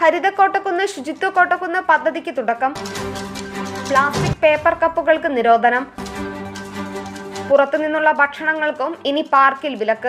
ഹരിതക്കോട്ടക്കുന്ന് ശുചിത്വ കോട്ടക്കുന്ന് പദ്ധതിക്ക് തുടക്കം പ്ലാസ്റ്റിക് പേപ്പർ കപ്പുകൾക്ക് നിരോധനം പുറത്തുനിന്നുള്ള ഭക്ഷണങ്ങൾക്കും ഇനി പാർക്കിൽ വിലക്ക്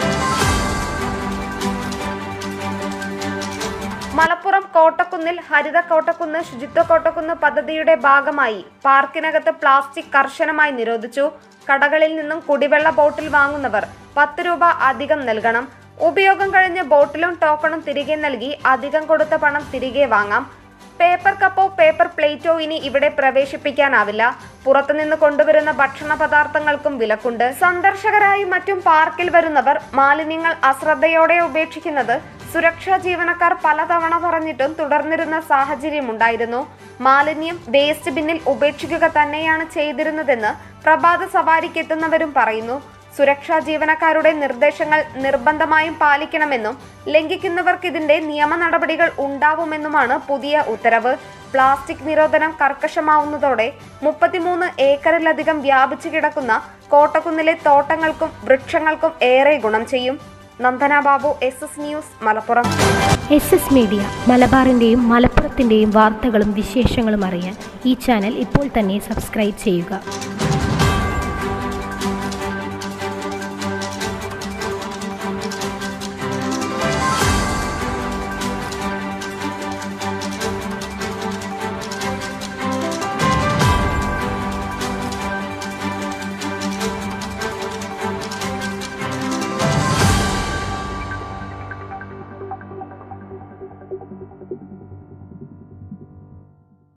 മലപ്പുറം കോട്ടക്കുന്നിൽ ഹരിത കോട്ടക്കുന്ന് ശുചിത്വ കോട്ടക്കുന്ന് പദ്ധതിയുടെ ഭാഗമായി പാർക്കിനകത്ത് പ്ലാസ്റ്റിക് കർശനമായി നിരോധിച്ചു കടകളിൽ നിന്നും കുടിവെള്ള ബോട്ടിൽ വാങ്ങുന്നവർ പത്ത് രൂപ അധികം നൽകണം ഉപയോഗം കഴിഞ്ഞ് ബോട്ടിലും ടോക്കണും തിരികെ നൽകി അധികം കൊടുത്ത പണം തിരികെ വാങ്ങാം പേപ്പർ കപ്പോ പേപ്പർ പ്ലേറ്റോ ഇനി ഇവിടെ പ്രവേശിപ്പിക്കാനാവില്ല പുറത്തുനിന്ന് കൊണ്ടുവരുന്ന ഭക്ഷണ പദാർത്ഥങ്ങൾക്കും വിലക്കുണ്ട് സന്ദർശകരായി മറ്റും പാർക്കിൽ വരുന്നവർ മാലിന്യങ്ങൾ അശ്രദ്ധയോടെ ഉപേക്ഷിക്കുന്നത് സുരക്ഷാ ജീവനക്കാർ പലതവണ പറഞ്ഞിട്ടും തുടർന്നിരുന്ന സാഹചര്യമുണ്ടായിരുന്നു മാലിന്യം വേസ്റ്റ് ബിന്നിൽ ഉപേക്ഷിക്കുക തന്നെയാണ് ചെയ്തിരുന്നതെന്ന് പ്രഭാത സവാരിക്കെത്തുന്നവരും പറയുന്നു സുരക്ഷാ ജീവനക്കാരുടെ നിർദ്ദേശങ്ങൾ നിർബന്ധമായും പാലിക്കണമെന്നും ലംഘിക്കുന്നവർക്ക് ഇതിന്റെ നിയമ നടപടികൾ ഉണ്ടാവുമെന്നുമാണ് പുതിയ ഉത്തരവ് പ്ലാസ്റ്റിക് നിരോധനം കർക്കശമാവുന്നതോടെ മുപ്പത്തിമൂന്ന് ഏക്കറിലധികം വ്യാപിച്ചു കിടക്കുന്ന കോട്ടക്കുന്നിലെ തോട്ടങ്ങൾക്കും വൃക്ഷങ്ങൾക്കും ഏറെ ഗുണം ചെയ്യും Nandana Babu S S news Malappuram S S media മലബാറിൻ്റെയും മലപ്പുറത്തിൻ്റെയും വാർത്തകളും വിശേഷങ്ങളും അറിയാൻ ഈ ചാനൽ ഇപ്പോൾ തന്നെ സബ്സ്ക്രൈബ് ചെയ്യുക